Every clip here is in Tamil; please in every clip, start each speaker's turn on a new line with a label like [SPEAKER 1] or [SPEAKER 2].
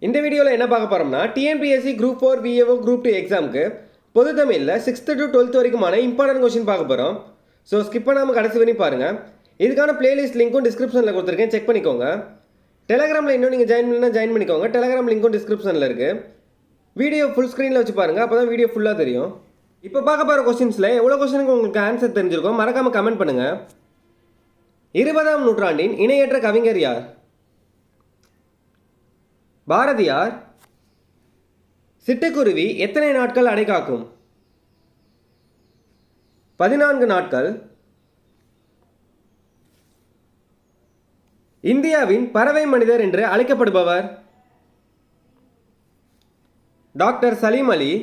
[SPEAKER 1] இந்த வீடியோவில் என்ன பார்க்க போகிறோம்னா TNPSC group four VAO group two எக்ஸாமுக்கு பொது தமிழில் சிக்ஸ்த்து டு டுவெல்த் வரைக்குமான இம்பார்ட்டன்ட் கொஸ்டின் பார்க்க போகிறோம் ஸோ ஸ்கிப் பண்ணாமல் கடைசி வரையும் பாருங்கள் இதுக்கான பிளேலிஸ்ட் லிங்க்கும் டிஸ்கிரிப்ஷனில் கொடுத்துருக்கேன் செக் பண்ணிக்கோங்க டெலகிராமில் இன்னும் நீங்கள் ஜாயின் பண்ணால் ஜாயின் பண்ணிக்கோங்க டெலகிராம் லிங்க்கும் டிஸ்கிரிப்ஷனில் இருக்குது வீடியோ ஃபுல் ஸ்க்ரீனில் வச்சு பாருங்கள் அப்போ தான் வீடியோ ஃபுல்லாக தெரியும் இப்போ பார்க்க போகிற கொஸ்டின்ஸில் எவ்வளோ கொஸ்டினுக்கு உங்களுக்கு ஆன்சர் தெரிஞ்சிருக்கோம் மறக்காமல் கமெண்ட் பண்ணுங்கள் இருபதாம் நூற்றாண்டின் இணையற்ற கவிஞர் யார் பாரதியார் சிட்டுக்குருவி எத்தனை நாட்கள் அடைகாக்கும் பதினான்கு நாட்கள் இந்தியாவின் பறவை மனிதர் என்று அழைக்கப்படுபவர் டாக்டர் சலீம் அலி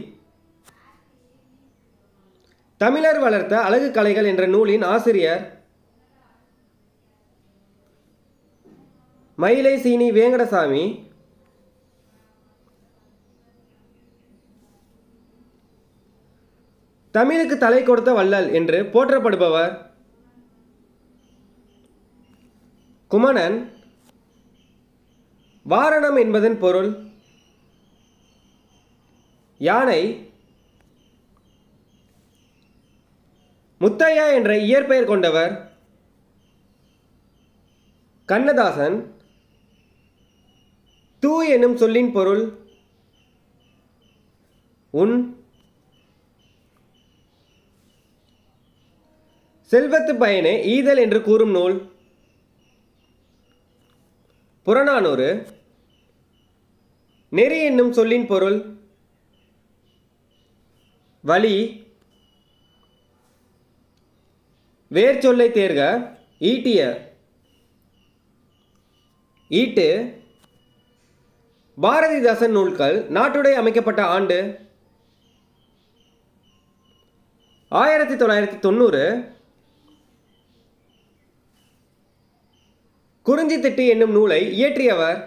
[SPEAKER 1] தமிழர் வளர்த்த அழகு கலைகள் என்ற நூலின் ஆசிரியர் மயிலை சீனி வேங்கடசாமி தமிழுக்கு தலை கொடுத்த வள்ளல் என்று போற்றப்படுபவர் குமணன் வாரணம் என்பதன் பொருள் யானை முத்தையா என்ற இயற்பெயர் கொண்டவர் கண்ணதாசன் தூ என்னும் சொல்லின் பொருள் உன் செல்வத்து பயனே ஈதல் என்று கூறும் நூல் புறநானூறு நெறி என்னும் சொல்லின் பொருள் வழி வேர் சொல்லை தேர்க ஈட்டிய ஈட்டு பாரதிதாசன் நூல்கள் நாட்டுடை அமைக்கப்பட்ட ஆண்டு ஆயிரத்தி தொள்ளாயிரத்தி தொண்ணூறு குறிஞ்சி திட்டு என்னும் நூலை இயற்றியவர்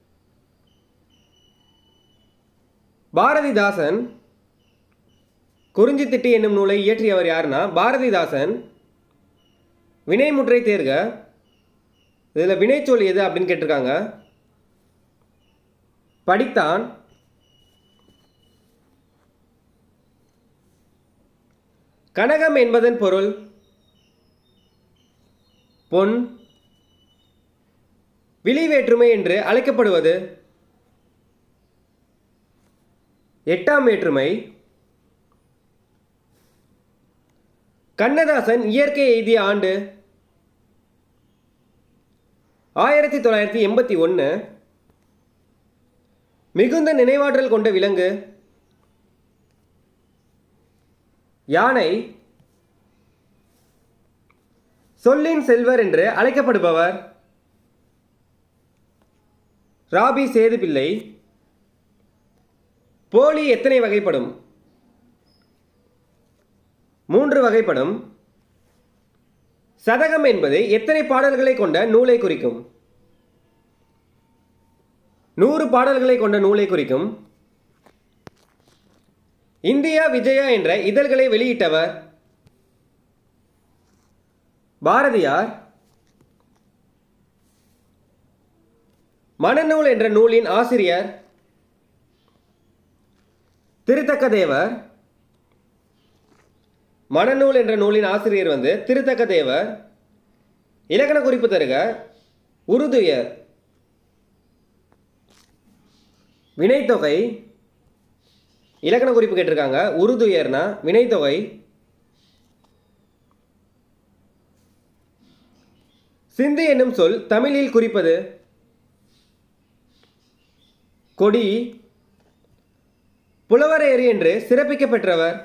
[SPEAKER 1] பாரதிதாசன் குறிஞ்சி திட்டு என்னும் நூலை இயற்றியவர் யாருன்னா பாரதிதாசன் வினைமுற்றை தேர்க இதில் வினைச்சொல் எது அப்படின்னு கேட்டிருக்காங்க படித்தான் கனகம் என்பதன் பொருள் பொன் விழிவேற்றுமை என்று அழைக்கப்படுவது எட்டாம் வேற்றுமை கண்ணதாசன் இயற்கை எய்திய ஆண்டு ஆயிரத்தி தொள்ளாயிரத்தி எண்பத்தி ஒன்று மிகுந்த நினைவாற்றல் கொண்ட விலங்கு யானை சொல்லின் செல்வர் என்று அழைக்கப்படுபவர் ராபி சேதுபிள்ளை போலி எத்தனை வகைப்படும் மூன்று வகைப்படும் சதகம் என்பது எத்தனை பாடல்களை கொண்ட நூலை குறிக்கும் நூறு பாடல்களை கொண்ட நூலை குறிக்கும் இந்தியா விஜயா என்ற இதழ்களை வெளியிட்டவர் பாரதியார் மனநூல் என்ற நூலின் ஆசிரியர் திருத்தக்கதேவர் மனநூல் என்ற நூலின் ஆசிரியர் வந்து திருத்தக்கதேவர் இலக்கண குறிப்பு தருக உருதுயர் வினைத்தொகை இலக்கண குறிப்பு கேட்டிருக்காங்க உருதுயர்னா வினைத்தொகை சிந்து என்னும் சொல் தமிழில் குறிப்பது கொடி புலவரேறு என்று சிறப்பிக்க பெற்றவர்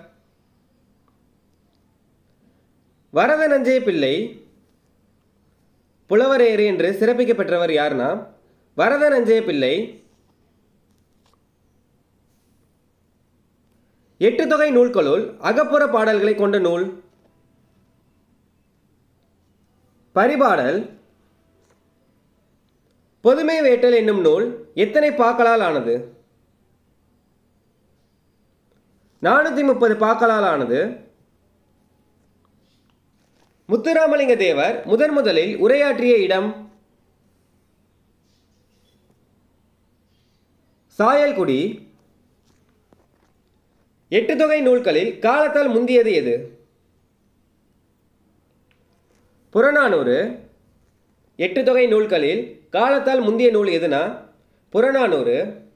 [SPEAKER 1] வரத நஞ்சை பிள்ளை புலவரேறு என்று சிறப்பிக்க பெற்றவர் யாருன்னா வரத நஞ்சய பிள்ளை எட்டு தொகை நூல்களுள் அகப்புற பாடல்களை கொண்ட நூல் பரிபாடல் பொதுமை வேட்டல் என்னும் நூல் எத்தனை பாக்களால் ஆனது நானூற்றி முப்பது பாக்களால் ஆனது முத்துராமலிங்க தேவர் முதன் முதலில் உரையாற்றிய இடம் சாயல்குடி எட்டு தொகை நூல்களில் காலத்தால் முந்தியது எது புறநானூறு எட்டு தொகை நூல்களில் காலத்தால் முந்திய நூல் எதுனா புறநானூறு